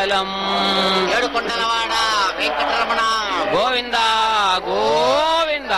మంగళం ఏడుకొండలవాడ వెంకటరమణ గోవింద గోవింద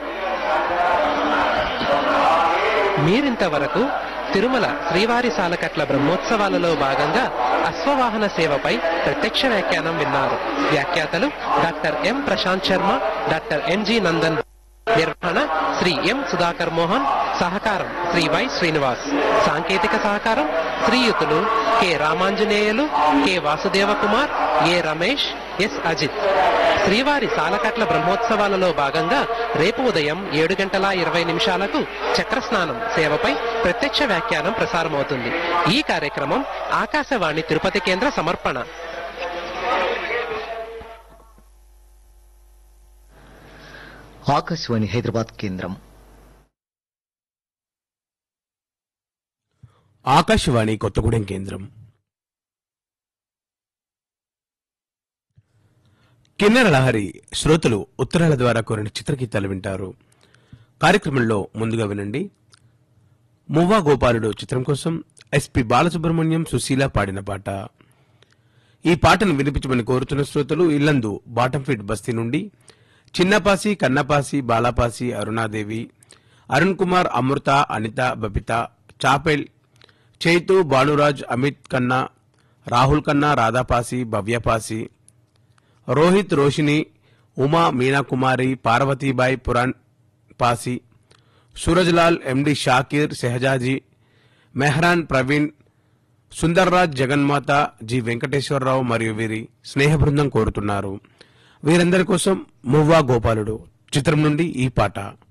మీరింతవరకు తిరుమల శ్రీవారి సాలకట్ల బ్రహ్మోత్సవాలలో భాగంగా అశ్వవాహన సేవపై ప్రత్యక్ష వ్యాఖ్యానం విన్నారు వ్యాఖ్యాతలు doctor M Prashanth Sharma doctor NG Nandan నిర్వహణ శ్రీ ఎం సుధాకర్ మోహన్ సహకారం శ్రీ వై శ్రీనివాస్ సాంకేతిక సహకారం శ్రీయుతులు K Ramanjaneyulu K Vasudeva Kumar A Ramesh S Ajith శ్రీవారి సాలకట్ల బ్రహ్మోత్సవాలలో భాగంగా రేపు ఉదయం ఏడు గంటల ఇరవై నిమిషాలకు చక్రస్నానం సేవపై ప్రత్యక్ష వ్యాఖ్యానం ప్రసారమవుతుంది ఈ కార్యక్రమం ఆకాశవాణి తిరుపతి కేంద్ర సమర్పణ ఆకాశవాణి హైదరాబాద్ కేంద్రం ఆకాశవాణి కొత్తగూడెం కేంద్రం కిన్నెర లహరి శ్రోతలు ఉత్తరాల ద్వారా కోరిన చిత్రగీతాలు వింటారు కార్యక్రమంలో ముందుగా వినండి మువ్వా గోపాలుడు చిత్రం కోసం ఎస్పి బాలసుబ్రహ్మణ్యం సుశీల పాడిన పాట ఈ పాటను వినిపించమని కోరుతున్న శ్రోతలు ఇల్లందు బాటంఫీడ్ బస్తీ నుండి చిన్నపాసి కన్నపాసి బాలాపాసి అరుణాదేవి అరుణ్ కుమార్ అమృత అనిత బబిత చాపెల్ చైతు భానురాజ్ అమిత్ కన్నా రాహుల్ కన్నా రాధాపాసి భవ్యపాసి రోహిత్ రోషిని ఉమా మీనాకుమారి పార్వతీబాయి పురాణ్ పాసి సూరజ్లాల్ ఎండి షాకీర్ షెహజాజీ మెహ్రాన్ ప్రవీణ్ సుందర్రాజ్ జగన్మాత జి వెంకటేశ్వరరావు మరియు వీరి స్నేహ బృందం కోరుతున్నారు వీరందరి కోసం మువ్వా గోపాలుడు చిత్రం నుండి ఈ పాట